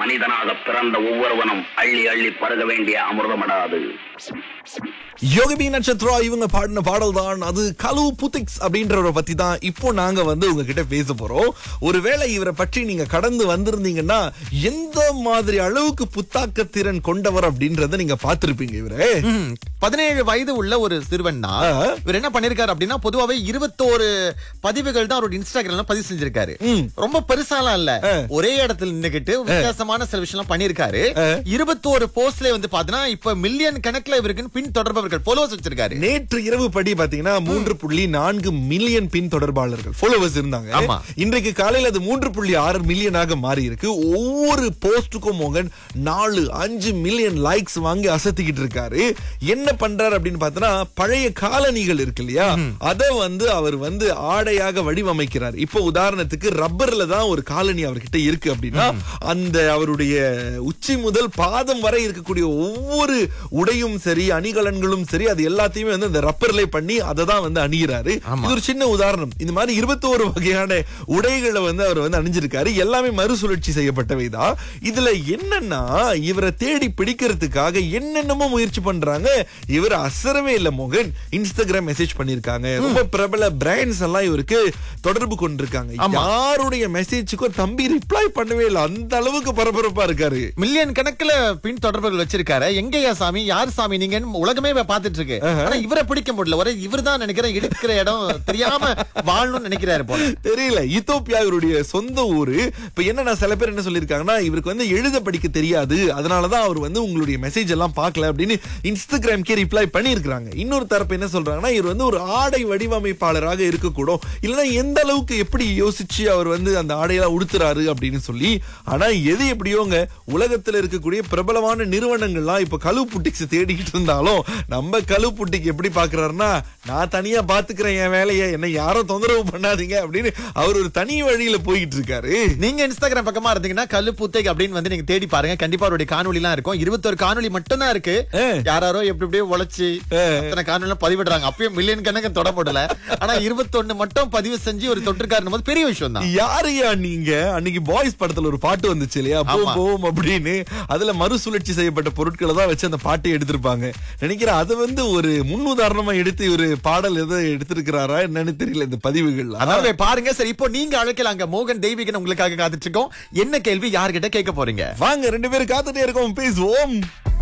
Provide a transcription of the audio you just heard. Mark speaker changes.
Speaker 1: மனிதனாக பிறந்த ஒவ்வொருவனும் அள்ளி அள்ளி பருக வேண்டிய அமிர்தமடாது
Speaker 2: யோகபி நட்சத்திரா இவங்க பாடின பாடல் தான் அது கலு புத்திக்ஸ் அப்படின்றவரை பத்தி தான் இப்போ நாங்க வந்து உங்ககிட்ட பேச போறோம் ஒருவேளை இவரை பற்றி நீங்க கடந்து வந்திருந்தீங்கன்னா எந்த மாதிரி அளவுக்கு புத்தாக்க திறன் கொண்டவர் அப்படின்றத நீங்க பார்த்திருப்பீங்க இவரே
Speaker 3: ம், பதினேழு வயது உள்ள ஒரு சிறுவன் தான்
Speaker 2: ஆ.
Speaker 3: இவர் என்ன பண்ணிருக்காரு அப்படின்னா பொதுவாவே இருபத்தோரு பதிவுகள் தான் அவரோட இன்ஸ்டாகிராம்ல பதிவு செஞ்சிருக்காரு ரொம்ப பெருசாலாம் இல்ல ஒரே இடத்துல நின்னுகிட்டு வித்தியாசமான சில விஷயம் பண்ணிருக்காரு இருபத்தோரு போஸ்ட்ல வந்து பாத்தீங்கன்னா இப்ப மில்லியன் கணக்குல இவருக்கு பின் தொடர்பவர்கள் ஃபாலோவர்ஸ் வச்சிருக்காரு
Speaker 2: நேற்று இரவு படி பாத்தீங்கன்னா மூன்று புள்ளி நான்கு மில்லியன் பின் தொடர்பாளர்கள் ஃபாலோவர்ஸ் இருந்தாங்க
Speaker 3: ஆமா.
Speaker 2: இன்றைக்கு காலையில அது மூன்று புள்ளி ஆறு மில்லியனாக மாறி இருக்கு ஒவ்வொரு போஸ்டுக்கும் மோகன் நாலு அஞ்சு மில்லியன் லைக்ஸ் வாங்கி அசத்திக்கிட்டு இருக்காரு என்ன பண்றாரு அப்படின்னு பார்த்தோன்னா பழைய காலணிகள் இருக்கு இல்லையா அதை வந்து அவர் வந்து ஆடையாக வடிவமைக்கிறார் இப்போ உதாரணத்துக்கு ரப்பர்ல தான் ஒரு காலனி அவர்கிட்ட இருக்கு அப்படின்னா அந்த அவருடைய உச்சி முதல் பாதம் வரை இருக்கக்கூடிய ஒவ்வொரு உடையும் சரி அணிகலன்களும் சரி அது எல்லாத்தையுமே வந்து அந்த ரப்பர்ல பண்ணி அதை தான் வந்து அணிகிறாரு இது ஒரு சின்ன உதாரணம் இந்த மாதிரி இருபத்தோரு வகையான உடைகளை வந்து அவர் வந்து அணிஞ்சிருக்காரு எல்லாமே மறுசுழற்சி செய்யப்பட்டவை தான் இதுல என்னன்னா இவரை தேடி பிடிக்கிறதுக்காக என்னென்னமோ முயற்சி பண்றாங்க இவர் அசரவே இல்ல மோகன் இன்ஸ்டாகிராம் மெசேஜ் பண்ணிருக்காங்க ரொம்ப பிரபல பிராண்ட்ஸ் எல்லாம் இவருக்கு தொடர்பு கொண்டிருக்காங்க யாருடைய மெசேஜுக்கும் தம்பி ரிப்ளை பண்ணவே இல்லை அந்த அளவுக்கு பரபரப்பா இருக்காரு
Speaker 3: மில்லியன் கணக்குல பின் தொடர்புகள் வச்சிருக்காரு எங்கயா சாமி யார் சாமி நீங்க உலகமே இப்ப பாத்துட்டு இருக்கு ஆனா இவரை பிடிக்க முடியல ஒரே இவர் தான் நினைக்கிறேன் எடுக்கிற இடம் தெரியாம வாழணும்னு நினைக்கிறாரு போல
Speaker 2: தெரியல இத்தோப்பியா இவருடைய சொந்த ஊரு இப்ப என்னன்னா சில பேர் என்ன சொல்லிருக்காங்கன்னா இவருக்கு வந்து எழுத படிக்க தெரியாது அதனாலதான் அவர் வந்து உங்களுடைய மெசேஜ் எல்லாம் பார்க்கல அப்படின்னு இன்ஸ்டாகிராம்க்கே ரிப்ளை பண்ணியிருக்காங்க இன்னொரு தரப்பு என்ன சொல்றாங்கன்னா இவர் வந்து ஒரு ஆடை வடிவமைப்பாளராக இருக்கக்கூடும் இல்லைன்னா எந்த அளவுக்கு எப்படி யோசிச்சு அவர் வந்து அந்த ஆடையெல்லாம் உடுத்துறாரு அப்படின்னு சொல்லி ஆனா எது எப்படியோங்க உலகத்துல இருக்கக்கூடிய பிரபலமான நிறுவனங்கள்லாம் இப்ப கழு புட்டிக்ஸ் தேடிக்கிட்டு இருந்தாலும் நம்ம கழு புட்டிக்கு எப்படி பாக்குறாருன்னா நான் தனியா பாத்துக்கிறேன் என் வேலையை என்னை யாரும் தொந்தரவு பண்ணாதீங்க அப்படின்னு அவர் ஒரு தனி வழியில போய்கிட்டு இருக்காரு
Speaker 3: நீங்க இன்ஸ்டாகிராம் பக்கமா இருந்தீங்கன்னா கல்லு பூத்தை அப்படின்னு வந்து நீங்க தேடி பாருங்க கண்டிப்பா அவருடைய காணொலி எல்லாம் இருக்கும் இருபத்தொரு காணொலி மட்டும் தான் இருக்கு யாராரோ எப்படி எப்படியோ உழைச்சு அத்தனை காணொலி எல்லாம் பதிவிடுறாங்க அப்பயும் மில்லியன் கணக்கு தொடப்படல ஆனா இருபத்தொன்னு மட்டும் பதிவு செஞ்சு ஒரு தொற்றுக்காரன் போது பெரிய விஷயம் தான்
Speaker 2: யாரையா நீங்க அன்னைக்கு பாய்ஸ் படத்துல ஒரு பாட்டு வந்துச்சு இல்லையா போம்
Speaker 3: ஆமா.
Speaker 2: போம் அப்படின்னு அதுல மறுசுழற்சி செய்யப்பட்ட பொருட்களை தான் வச்சு அந்த பாட்டை எடுத்திருப்பாங்க நினைக்கிறேன் அதை வந்து ஒரு முன்னுதாரணமா எடுத்து ஒரு பாடல் எதை எடுத்திருக்கிறாரா என்னன்னு தெரியல இந்த பதிவுகள்ல
Speaker 3: அதாவது பாருங்க சரி இப்போ நீங்க அழைக்கலாங்க மோகன் தெய்வீகன் உங்களுக்காக காத்துட்டு இருக்கோம் என்ன கேள்வி யார்கிட்ட கேட்க போறீங்க
Speaker 2: வாங்க ரெண்டு பேரும் காத்துட்டே இருக்கோம் பேசுவோம்